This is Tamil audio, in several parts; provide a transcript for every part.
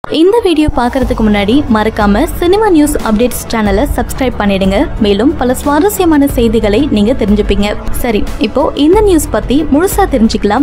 இந்த வீடியோ பார்க்கறதுக்கு முன்னாடி மறக்காம சினிமா நியூஸ் அப்டேட்ஸ் சேனலை சப்ஸ்கிரைப் பண்ணிடுங்க மேலும் பல சுவாரஸ்யமான செய்திகளை நீங்க தெரிஞ்சுப்பீங்க சரி இப்போ இந்த நியூஸ் பத்தி முழுசா தெரிஞ்சுக்கலாம்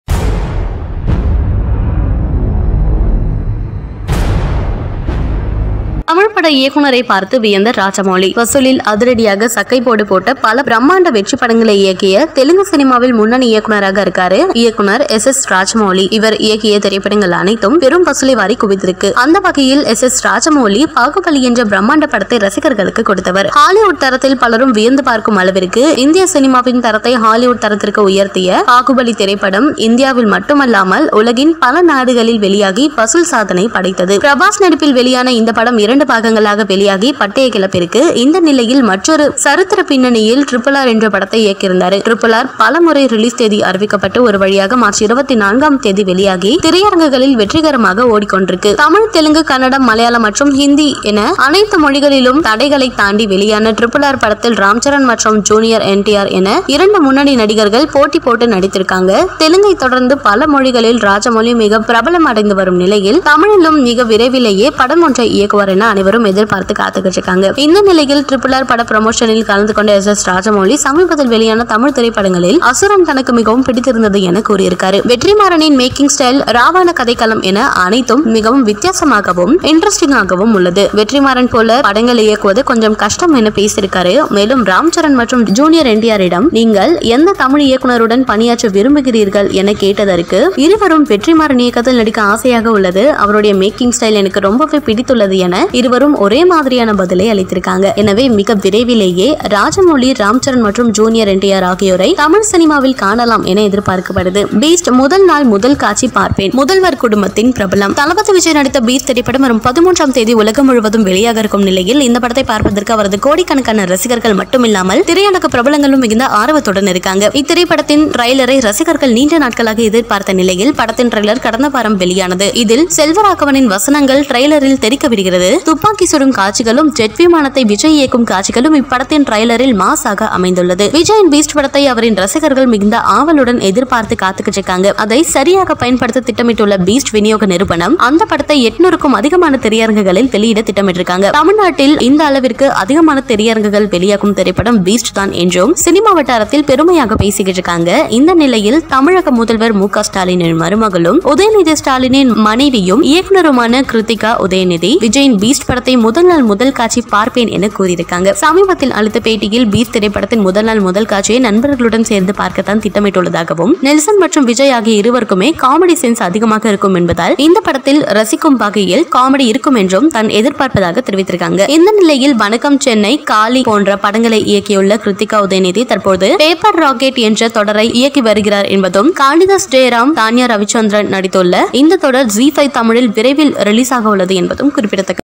தமிழ் பட இயக்குனரை பார்த்து வியந்த ராஜமௌழி வசூலில் அதிரடியாக சக்கை போடு போட்ட பல பிரம்மாண்ட வெற்றி படங்களை இயக்கிய தெலுங்கு சினிமாவில் முன்னணி இயக்குனராக இருக்காரு இயக்குனர் எஸ் எஸ் ராஜமௌழி இவர் இயக்கிய திரைப்படங்கள் அனைத்தும் பெரும் வசூலை வாரி குவித்திருக்கு அந்த வகையில் எஸ் எஸ் ராஜமௌழி பாகுபலி என்ற பிரம்மாண்ட படத்தை ரசிகர்களுக்கு கொடுத்தவர் ஹாலிவுட் தரத்தில் பலரும் வியந்து பார்க்கும் அளவிற்கு இந்திய சினிமாவின் தரத்தை ஹாலிவுட் தரத்திற்கு உயர்த்திய பாகுபலி திரைப்படம் இந்தியாவில் மட்டுமல்லாமல் உலகின் பல நாடுகளில் வெளியாகி வசூல் சாதனை படைத்தது பிரபாஸ் நடிப்பில் வெளியான இந்த படம் இரண்டு பாகங்களாக வெளியாகி பட்டைய கிளப்பிற்கு இந்த நிலையில் மற்றொரு சரித்திர பின்னணியில் ட்ரிபிள் ஆர் என்ற படத்தை இயக்கியிருந்தார் ட்ரிபிள் ஆர் பல முறை ரிலீஸ் தேதி அறிவிக்கப்பட்டு ஒரு வழியாக மார்ச் இருபத்தி நான்காம் தேதி வெளியாகி திரையரங்குகளில் வெற்றிகரமாக ஓடிக்கொண்டிருக்கு தமிழ் தெலுங்கு கன்னடம் மலையாளம் மற்றும் ஹிந்தி என அனைத்து மொழிகளிலும் தடைகளை தாண்டி வெளியான ட்ரிபிள் ஆர் படத்தில் ராம்சரண் மற்றும் ஜூனியர் என்டிஆர் என இரண்டு முன்னணி நடிகர்கள் போட்டி போட்டு நடித்திருக்காங்க தெலுங்கை தொடர்ந்து பல மொழிகளில் ராஜமௌழி மிக பிரபலம் அடைந்து வரும் நிலையில் தமிழிலும் மிக விரைவிலேயே படம் ஒன்றை இயக்குவார் என அனைவரும் எதிர்பார்த்து காத்துக்கிட்டு இருக்காங்க இந்த நிலையில் ட்ரிபிள் ஆர் பட ப்ரமோஷனில் கலந்து கொண்ட எஸ் எஸ் ராஜமௌழி சமீபத்தில் வெளியான தமிழ் திரைப்படங்களில் அசுரன் தனக்கு மிகவும் பிடித்திருந்தது என கூறியிருக்காரு வெற்றிமாறனின் மேக்கிங் ஸ்டைல் ராவண கதைக்களம் என அனைத்தும் மிகவும் வித்தியாசமாகவும் இன்ட்ரெஸ்டிங்காகவும் உள்ளது வெற்றிமாறன் போல படங்களை இயக்குவது கொஞ்சம் கஷ்டம் என பேசியிருக்காரு மேலும் ராம் சரண் மற்றும் ஜூனியர் என்டிஆரிடம் நீங்கள் எந்த தமிழ் இயக்குனருடன் பணியாற்ற விரும்புகிறீர்கள் என கேட்டதற்கு இருவரும் வெற்றிமாறன் இயக்கத்தில் நடிக்க ஆசையாக உள்ளது அவருடைய மேக்கிங் ஸ்டைல் எனக்கு ரொம்பவே பிடித்துள்ளது என இருவரும் ஒரே மாதிரியான பதிலை அளித்திருக்காங்க எனவே மிக விரைவிலேயே ராஜமௌழி ராம்சரண் மற்றும் ஜூனியர் என்டிஆர் ஆகியோரை தமிழ் சினிமாவில் காணலாம் என எதிர்பார்க்கப்படுது பீஸ்ட் முதல் நாள் முதல் காட்சி பார்ப்பேன் முதல்வர் குடும்பத்தின் பிரபலம் தளபதி விஜய் நடித்த பீஸ்ட் திரைப்படம் வரும் பதிமூன்றாம் தேதி உலகம் முழுவதும் வெளியாக இருக்கும் நிலையில் இந்த படத்தை பார்ப்பதற்கு அவரது கோடிக்கணக்கான ரசிகர்கள் மட்டுமில்லாமல் திரையுலக பிரபலங்களும் மிகுந்த ஆர்வத்துடன் இருக்காங்க இத்திரைப்படத்தின் ட்ரைலரை ரசிகர்கள் நீண்ட நாட்களாக எதிர்பார்த்த நிலையில் படத்தின் ட்ரைலர் கடந்த வாரம் வெளியானது இதில் செல்வராகவனின் வசனங்கள் ட்ரைலரில் தெரிக்க விடுகிறது துப்பாக்கி சுடும் காட்சிகளும் ஜெட் விமானத்தை விஜய் இயக்கும் காட்சிகளும் இப்படத்தின் ட்ரைலரில் மாசாக அமைந்துள்ளது விஜயின் பீஸ்ட் படத்தை அவரின் ரசிகர்கள் மிகுந்த ஆவலுடன் எதிர்பார்த்து காத்துக்கிட்டு இருக்காங்க அதை சரியாக பயன்படுத்த திட்டமிட்டுள்ள பீஸ்ட் விநியோக நிறுவனம் அந்த படத்தை எட்நூறுக்கும் அதிகமான திரையரங்குகளில் வெளியிட திட்டமிட்டிருக்காங்க தமிழ்நாட்டில் இந்த அளவிற்கு அதிகமான திரையரங்குகள் வெளியாகும் திரைப்படம் பீஸ்ட் தான் என்றும் சினிமா வட்டாரத்தில் பெருமையாக பேசிக்கிட்டு இருக்காங்க இந்த நிலையில் தமிழக முதல்வர் மு க ஸ்டாலினின் மருமகளும் உதயநிதி ஸ்டாலினின் மனைவியும் இயக்குனருமான கிருத்திகா உதயநிதி விஜயின் பீஸ்ட் படத்தை முதல் நாள் முதல் காட்சி பார்ப்பேன் என கூறியிருக்காங்க சமீபத்தில் அளித்த பேட்டியில் பீஸ்ட் திரைப்படத்தின் முதல் நாள் முதல் காட்சியை நண்பர்களுடன் சேர்ந்து பார்க்கத்தான் திட்டமிட்டுள்ளதாகவும் நெல்சன் மற்றும் விஜய் ஆகிய இருவருக்குமே காமெடி சென்ஸ் அதிகமாக இருக்கும் என்பதால் இந்த படத்தில் ரசிக்கும் வகையில் காமெடி இருக்கும் என்றும் தான் எதிர்பார்ப்பதாக தெரிவித்திருக்காங்க இந்த நிலையில் வணக்கம் சென்னை காளி போன்ற படங்களை இயக்கியுள்ள கிருத்திகா உதயநிதி தற்போது பேப்பர் ராக்கெட் என்ற தொடரை இயக்கி வருகிறார் என்பதும் காளிதாஸ் ஜெயராம் தானியா ரவிச்சந்திரன் நடித்துள்ள இந்த தொடர் ஜி ஃபைவ் தமிழில் விரைவில் ரிலீஸ் ஆக உள்ளது என்பதும் குறிப்பிடத்தக்கது